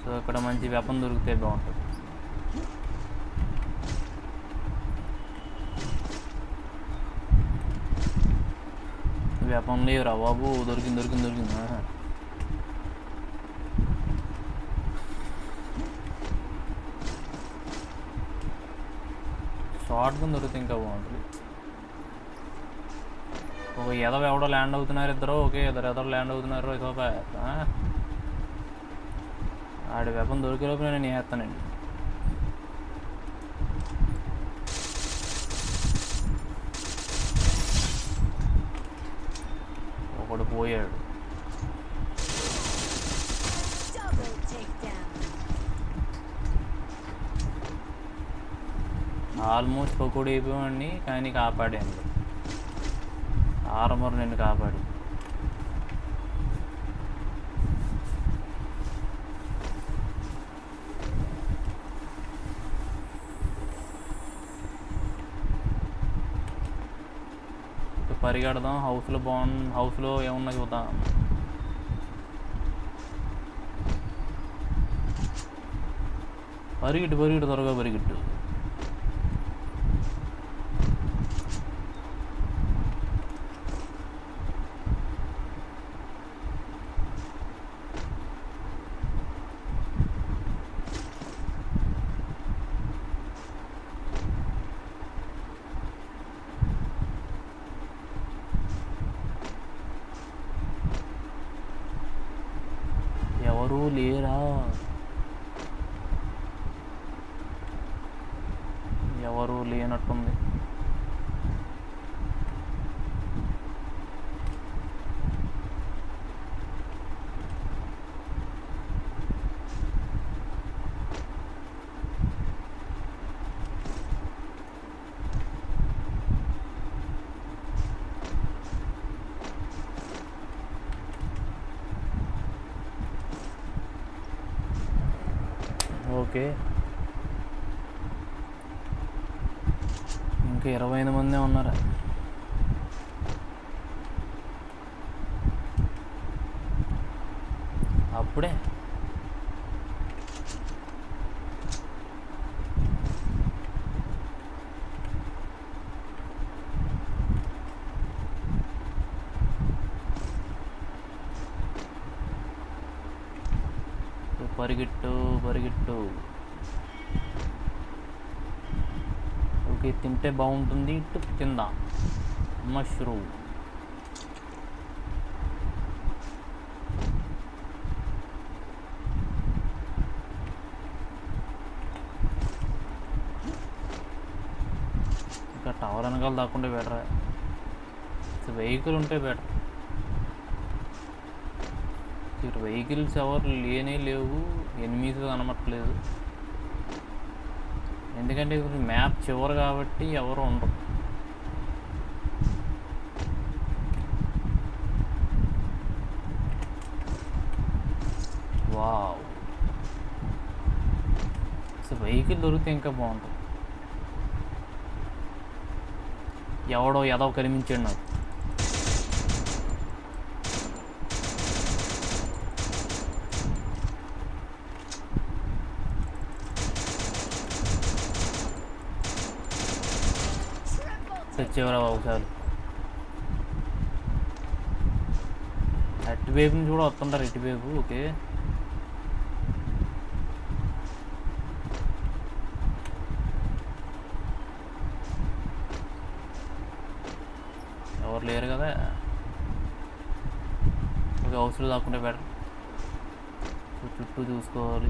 So ఇక్కడ మంచి weapon దొరికితే బాగుంటుంది వెపన్ లేవురా బాబు దొరికింది దొరికింది దొరికింది ఆహా. షార్ట్ గన్ దొరికితే ఇంకా బాగుంటుంది ఒక ఎదవ ఎవడో ల్యాండ్ అవుతున్నారు ఇద్దరు ఓకే ఇద్దరు ఎదరు ల్యాండ్ అవుతున్నారు ఇదో ఆడి వెపన్ దొరికేలోపు నేను వేస్తానండి ఒకడు పోయాడు Double takedown. ఆల్మోస్ట్ ఒకడు అయిపోయాడిని కానీ కాపాడాను ఆర్మర్ నిన్ను కాపాడి ఇక పరిగెడదాం హౌస్లో బాగుంది హౌస్లో ఏమన్నా చూద్దాం పరిగెట్టు పరిగెట్టు త్వరగా పరిగెట్టు ఎవరూ లేరా ఎవరూ లేనట్టుంది ఓకే ఇంకా ఇరవై ఐదు మందే ఉన్నారా అప్పుడే పరిగెట్టు పరిగెట్టు ఓకే తింటే బాగుంటుంది ఇటు తిందా మష్రూమ్ ఇంకా టవర్ వెనకాల దాక్కుంటే బెటర్ వెహికల్ ఉంటే బెటర్ ఇటు వెహికల్స్ ఎవరు లేనే లేవు ఎనిమిది కనబట్టలేదు ఎందుకంటే ఇప్పుడు మ్యాప్ చివరు కాబట్టి ఎవరు ఉండరు వావ్ అసలు వెహికల్ దొరికితే ఇంకా బాగుంటుంది ఎవడో ఎదవ కనిపించాడు నాకు Triple సచ్చేవరా బాబు చాలు అటువైపు నుంచి కూడా వస్తుంటారు ఇటువైపు ఓకే ఎవరు లేరు కదా ఒక హౌస్లో దాక్కుంటే బెటర్ చుట్టూ చూసుకోవాలి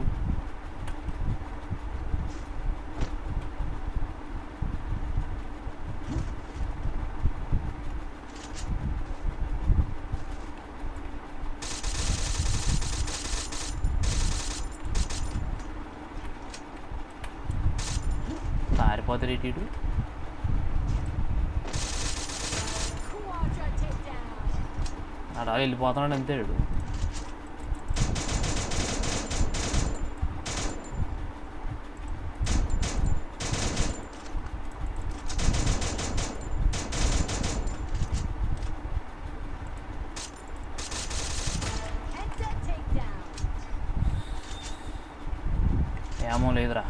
పారిపోతారు ఇటు ఇటు quadra takedown. అలా వెళ్ళిపోతున్నాడు అంతే వీడు. Enter takedown. ఏమో లేదురా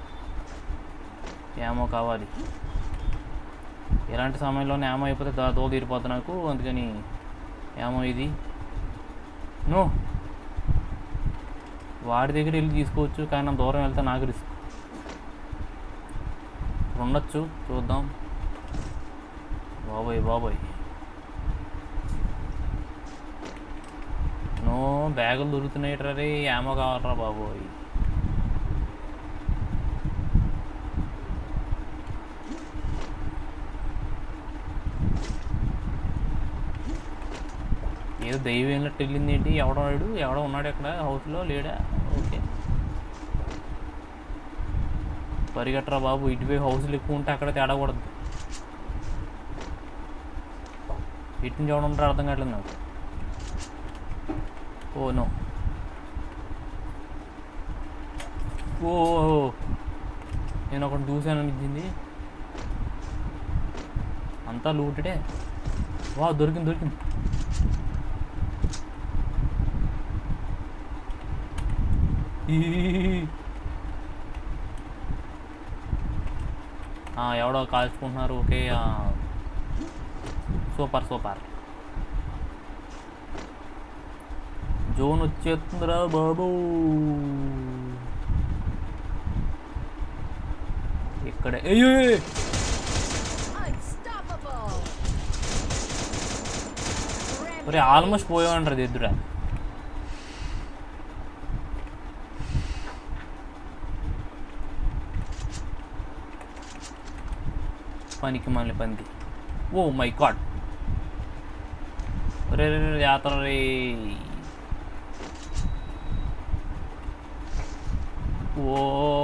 ఏమో కావాలి ఇలాంటి సమయంలోనే ఏమో అయిపోతే దా దో తీరిపోద్ది నాకు అందుకని ఏమో ఇది నో వాడి దగ్గర వెళ్ళి తీసుకోవచ్చు కానీ నా దూరం వెళ్తే నాకు రిస్క్ ఉండొచ్చు చూద్దాం బాబోయ్ బాబోయ్ నో బ్యాగులు దొరుకుతున్నాయి రే ఏమో కావాలరా బాబోయ్ ఏదో దైవం వెళ్ళినట్టు వెళ్ళింది ఏంటి ఎవడో వాడు ఎవడో ఉన్నాడు ఇక్కడ హౌస్లో లేడా ఓకే పరిగెట్టరా బాబు ఇటువైపు హౌస్లు ఎక్కువ ఉంటే అక్కడ తేడా కూడదు ఇటు నుంచి ఎవడ ఉంటారో అర్థం కావట్లేదు నాకు ఓ నో ఓ నేను ఒకటి చూశాను అనిపించింది అంతా లూటడే వా దొరికింది దొరికింది ఈ ఆ, ఎవడో కాల్చుకుంటున్నారు ఓకే ఆ, సూపర్ సూపర్ జోన్ వచ్చేస్తుందిరా బాబు ఇక్కడే అయ్యో Unstoppable. ఒరే ఆల్మోస్ట్ పోయామంటారు ఎదురా పనికి మళ్ళీ పంది ఓ మై గాడ్ రే రే రే, యాత్ర రే ఓ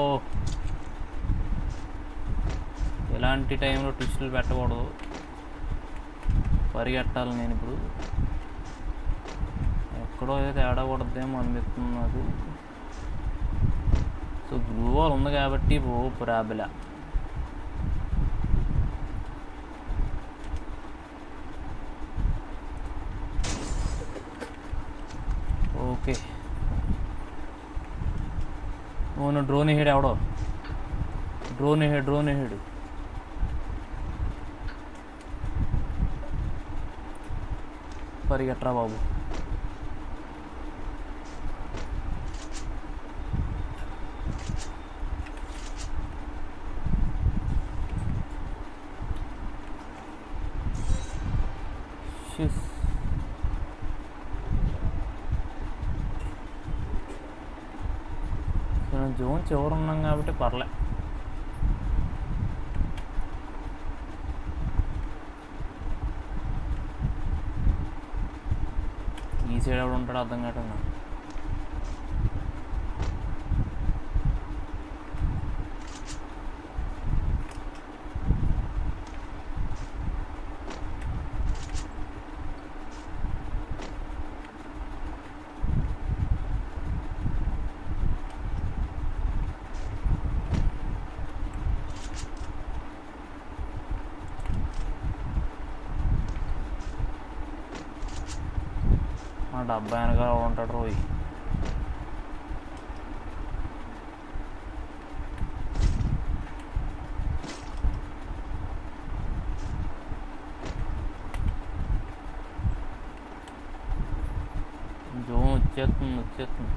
ఎలాంటి టైంలో ట్విస్టులు పెట్టకూడదు పరిగెట్టాలి నేను ఇప్పుడు ఎక్కడో ఏదో తేడా కొడద్దేమో అనిపిస్తుంది నాకు సో గ్లూ వాల్ ఉంది కాబట్టి ఓ ప్రాబిల ఓకే ఓను డ్రోన్ వేసాడు ఎవడో డ్రోన్ వేసాడు డ్రోన్ వేసాడు పరిగెట్రా బాబు షిస్. మనం జోన్ చివరి ఉన్నాం కాబట్టి పర్లే ఈ సైడ్ ఎవడు ఉంటాడో అర్థం కావట్లేదు నాకు. మా డబ్బా వెనక ఎవడు ఉంటాడు రోయ్ జోన్ వచ్చేస్తుంది వచ్చేస్తుంది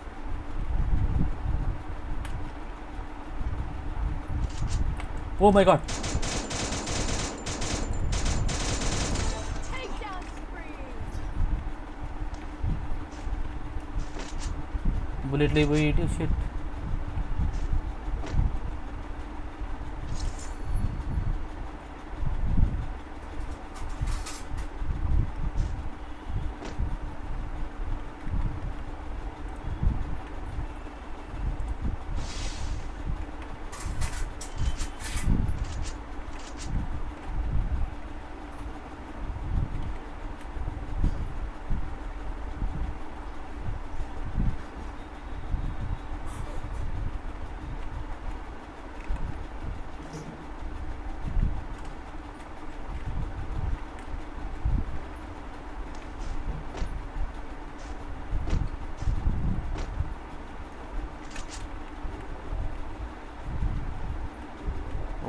oh my god Takedown spree. బుల్లెట్లు అయిపోయి ఇటు షిట్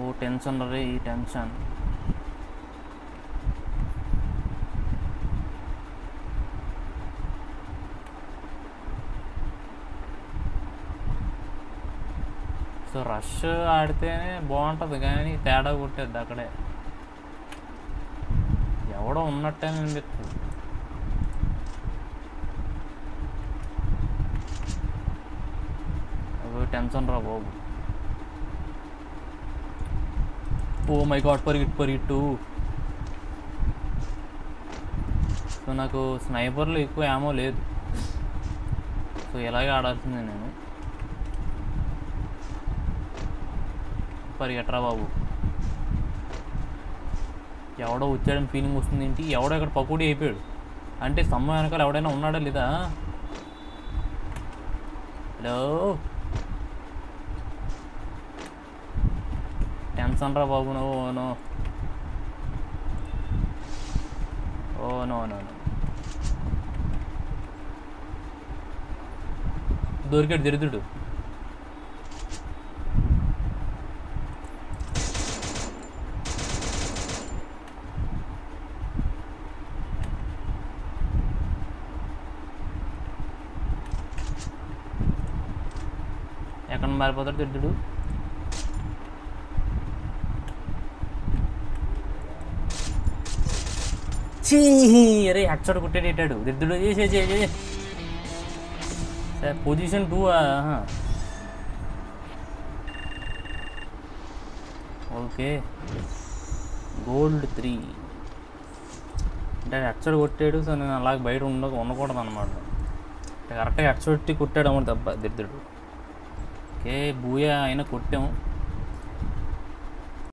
ఓ టెన్షన్ రే ఈ టెన్షన్ సో రష్ ఆడితేనే బాగుంటుంది కానీ తేడా కొట్టేది అక్కడే ఎవడో ఉన్నట్టే అనిపిస్తుంది అవి టెన్షన్ రా బాబు ఓ మై గాడ్ పరిగెట్టు పరిగెట్టు సో నాకు స్నైపర్లు ఎక్కువ ఏమో లేదు సో ఇలాగే ఆడాల్సిందే నేను పరిగెట్టరా బాబు ఎవడో వచ్చాడని ఫీలింగ్ వస్తుంది ఏంటి ఎవడో ఇక్కడ పకోడీ అయిపోయాడు అంటే స్తంభం వెనకాల ఎవడైనా ఉన్నాడా లేదా హలో టెన్షన్ రా బాబు నువ్వు no oh no no no దొరికాడు దరిద్రుడు ఎక్కడ మారిపోతాడు దరిద్రుడు చీ అరే అచ్చడు కుట్టేటేటాడు దరిద్రుడు చేసే చేసే సరే position two okay gold three అంటే హెడ్సెట్ కొట్టాడు సో నేను అలాగే బయట ఉండ ఉండకూడదు అనమాట కరెక్ట్గా హెడ్సెట్ కొట్టాడు అన్నమాట దెబ్బ దిద్దుడు ఓకే బూయా అయినా కొట్టాము